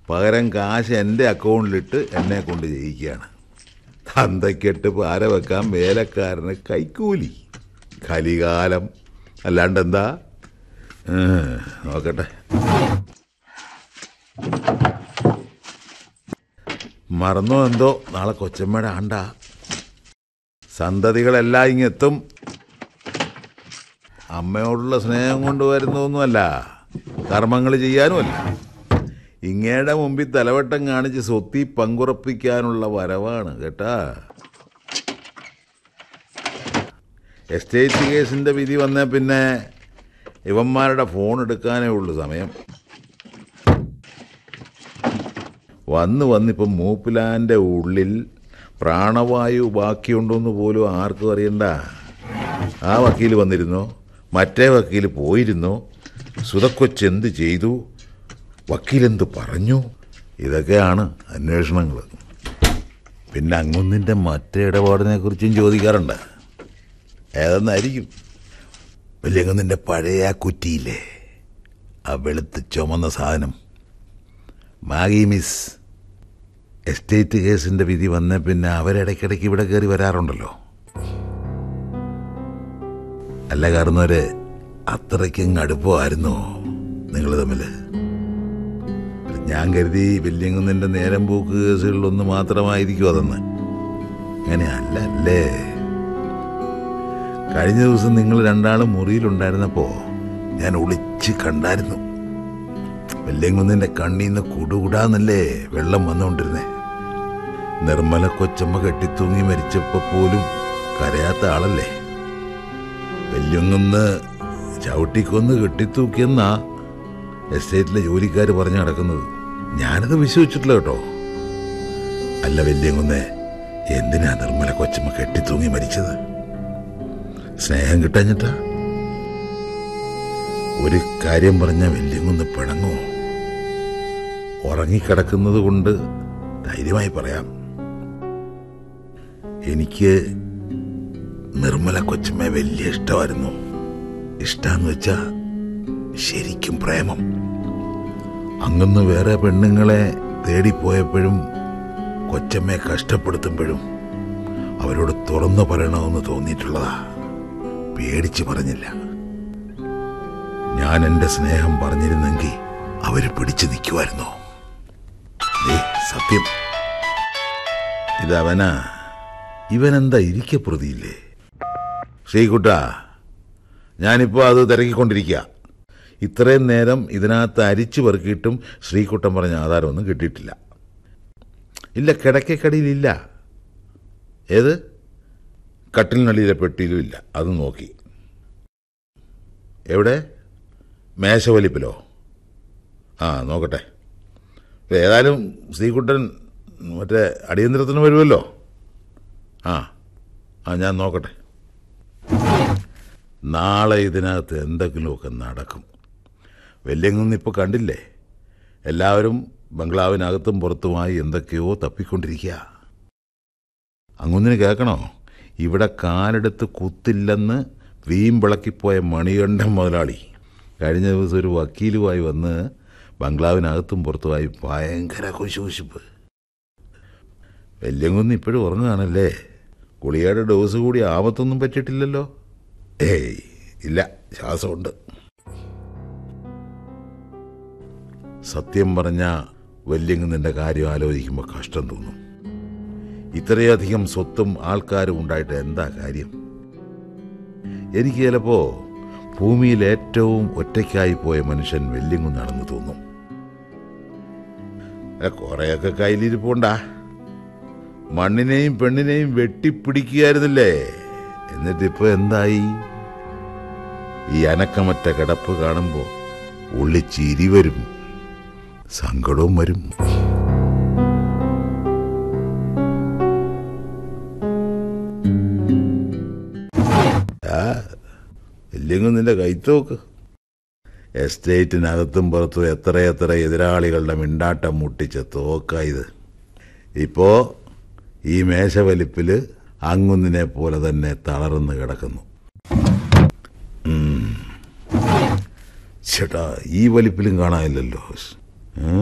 പകരം കാശ് എൻ്റെ അക്കൗണ്ടിലിട്ട് എന്നെ കൊണ്ട് ജയിക്കുകയാണ് തന്തയ്ക്കെട്ട് പാര വെക്കാൻ വേലക്കാരന് കൈക്കൂലി കലികാലം അല്ലാണ്ട് എന്താ ഏഹ്, നോക്കട്ടെ മറന്നോ എന്തോ നാളെ കൊച്ചമ്മയുടെ ആണ്ട സന്തതികളെല്ലാം ഇങ്ങെത്തും അമ്മയോടുള്ള സ്നേഹം കൊണ്ട് വരുന്നതൊന്നുമല്ല കർമ്മങ്ങൾ ചെയ്യാനുമല്ല ഇങ്ങയുടെ മുമ്പിൽ തലവട്ടം കാണിച്ച് സ്വത്തി പങ്കുറപ്പിക്കാനുള്ള വരവാണ് കേട്ടാ എസ്റ്റേറ്റ് കേസിന്റെ വിധി വന്ന പിന്നെ ഇവന്മാരുടെ ഫോൺ എടുക്കാനേ ഉള്ളൂ സമയം വന്ന് വന്നിപ്പം മൂപ്പിലാൻ്റെ ഉള്ളിൽ പ്രാണവായു ബാക്കിയുണ്ടോന്ന് പോലും ആർക്കും അറിയണ്ട ആ വക്കീൽ വന്നിരുന്നോ മറ്റേ വക്കീൽ പോയിരുന്നോ സുതക്കൊച്ചെന്ത് ചെയ്തു വക്കീലെന്ത് പറഞ്ഞു ഇതൊക്കെയാണ് അന്വേഷണങ്ങൾ പിന്നെ അങ്ങൊന്നിൻ്റെ മറ്റേ ഇടപാടിനെ കുറിച്ചും ചോദിക്കാറുണ്ട് ഏതെന്നായിരിക്കും വലിയങ്ങുന്നിൻ്റെ പഴയ ആ കുറ്റിയില്ലേ ആ വെളുത്ത് ചുമന്ന സാധനം മാഗി മിസ് എസ്റ്റേറ്റ് കേസിന്റെ വിധി വന്ന പിന്നെ അവരിടയ്ക്കിടയ്ക്ക് ഇവിടെ കയറി വരാറുണ്ടല്ലോ അല്ല കാരണവര് അത്രയ്ക്കും അടുപ്പമായിരുന്നോ നിങ്ങൾ തമ്മില് ഞാൻ കരുതി വല്യങ്ങുന്നിന്റെ നേരം പോക്ക് കേസുകളിലൊന്ന് മാത്രമായിരിക്കും അതെന്ന് അങ്ങനെ അല്ല അല്ലേ കഴിഞ്ഞ ദിവസം നിങ്ങൾ രണ്ടാളും മുറിയിലുണ്ടായിരുന്നപ്പോ ഞാൻ ഒളിച്ച് കണ്ടായിരുന്നു വെല്ലങ്കുന്നിന്റെ കണ്ണീന്ന് കുടുകുടാന്നല്ലേ വെള്ളം വന്നുകൊണ്ടിരുന്നേ നിർമ്മല കൊച്ചമ്മ കെട്ടിത്തൂങ്ങി മരിച്ചപ്പോ പോലും കരയാത്ത ആളല്ലേ വെല്ലുങ്ങുന്ന് ചവിട്ടിക്കൊന്ന് കെട്ടിത്തൂക്കിയെന്നാ എസ്റ്റേറ്റിലെ ജോലിക്കാർ പറഞ്ഞു നടക്കുന്നത് ഞാനത് വിശ്വസിച്ചിട്ടില്ല കേട്ടോ അല്ല വെല്ലുങ്ങുന്നേ എന്തിനാ നിർമ്മല കൊച്ചമ്മ കെട്ടിത്തൂങ്ങി മരിച്ചത് സ്നേഹം കിട്ടാഞ്ഞിട്ടാ ഒരു കാര്യം പറഞ്ഞ വെല്ലുങ്ങുന്ന് പിണങ്ങോ ഉറങ്ങിക്കിടക്കുന്നത് കൊണ്ട് ധൈര്യമായി പറയാം എനിക്ക് നിർമ്മല കൊച്ചമ്മയെ വലിയ ഇഷ്ടമായിരുന്നു ഇഷ്ടാന്ന് വെച്ചാ ശരിക്കും പ്രേമം അങ്ങന്ന് വേറെ പെണ്ണുങ്ങളെ തേടിപ്പോയപ്പോഴും കൊച്ചമ്മയെ കഷ്ടപ്പെടുത്തുമ്പോഴും അവരോട് തുറന്നു പറയണമെന്ന് തോന്നിയിട്ടുള്ളതാ പേടിച്ച് പറഞ്ഞില്ല ഞാൻ എന്റെ സ്നേഹം പറഞ്ഞിരുന്നെങ്കിൽ അവര് പിടിച്ചു നിൽക്കുമായിരുന്നോ ദേ, സത്യം ഇതവനാ ഇവനെന്താ ഇരിക്കപ്രതിയില്ലേ ശ്രീകുട്ട ഞാനിപ്പോ അത് തിരക്കിക്കൊണ്ടിരിക്കുക ഇത്രയും നേരം ഇതിനകത്ത് അരിച്ചു പെറുക്കിയിട്ടും ശ്രീകുട്ടൻ പറഞ്ഞ ആധാരമൊന്നും കിട്ടിയിട്ടില്ല ഇല്ല കിടക്കക്കടിയിലില്ല ഏത് കട്ടിലിനടിയിലെ പെട്ടിയിലും ഇല്ല അത് നോക്കി എവിടെ മേശവലിപ്പിലോ ആ നോക്കട്ടെ ഇപ്പൊ ഏതായാലും ശ്രീകുട്ടൻ മറ്റേ അടിയന്തരത്തിന് വരുമല്ലോ ആ ആ ഞാൻ നോക്കട്ടെ നാളെ ഇതിനകത്ത് എന്തെങ്കിലുമൊക്കെ നടക്കും വല്യങ്ങൊന്നും ഇപ്പോൾ കണ്ടില്ലേ എല്ലാവരും ബംഗ്ലാവിനകത്തും പുറത്തുമായി എന്തൊക്കെയോ തപ്പിക്കൊണ്ടിരിക്കുക അങ്ങൊന്നിന് കേൾക്കണോ ഇവിടെ കാലെടുത്ത് കുത്തില്ലെന്ന് വീമ്പിളക്കിപ്പോയ മണികണ്ഠൻ മുതലാളി കഴിഞ്ഞ ദിവസം ഒരു വക്കീലുമായി വന്ന് ബംഗ്ലാവിനകത്തും പുറത്തുമായി ഭയങ്കര കുശുകുശിപ്പ് വല്യങ്കുന്ന് ഇപ്പോഴും ഉറങ്ങുകയാണല്ലേ ഗുളികയുടെ ഡോസ് കൂടി ആപത്തൊന്നും പറ്റിയിട്ടില്ലല്ലോ ഏയ് ഇല്ല ശ്വാസമുണ്ട് സത്യം പറഞ്ഞ വല്യങ്കുന്നിൻ്റെ കാര്യം ആലോചിക്കുമ്പോൾ കഷ്ടം തോന്നും ഇത്രയധികം സ്വത്തും ആൾക്കാരും ഉണ്ടായിട്ട് എന്താ കാര്യം എനിക്ക് ചിലപ്പോ ഭൂമിയിൽ ഏറ്റവും ഒറ്റയ്ക്കായി പോയ മനുഷ്യൻ വെല്ലിങ്ങുന്നാണെന്ന് തോന്നും അല്ല, കുറെയൊക്കെ കയ്യിലിരിപ്പുണ്ടാ മണ്ണിനെയും പെണ്ണിനെയും വെട്ടിപ്പിടിക്കുകയായിരുന്നില്ലേ എന്നിട്ടിപ്പോ എന്തായി ഈ അനക്കമറ്റ കിടപ്പ് കാണുമ്പോ ഉള്ളി ചിരി വരും സങ്കടവും വരും ഇല്ലെങ്കിൽ നിന്റെ കൈത്തോക്ക് എസ്റ്റേറ്റിനകത്തും പുറത്തും എത്രയെത്ര എതിരാളികളുടെ മിണ്ടാട്ടം മുട്ടിച്ച തോക്കായത് ഇപ്പോ ഈ മേശവലിപ്പില് അങ്ങുന്നിനെ പോലെ തന്നെ തളർന്ന് കിടക്കുന്നു ഉം. ചേട്ടാ ഈ വലിപ്പിലും കാണാനില്ലല്ലോ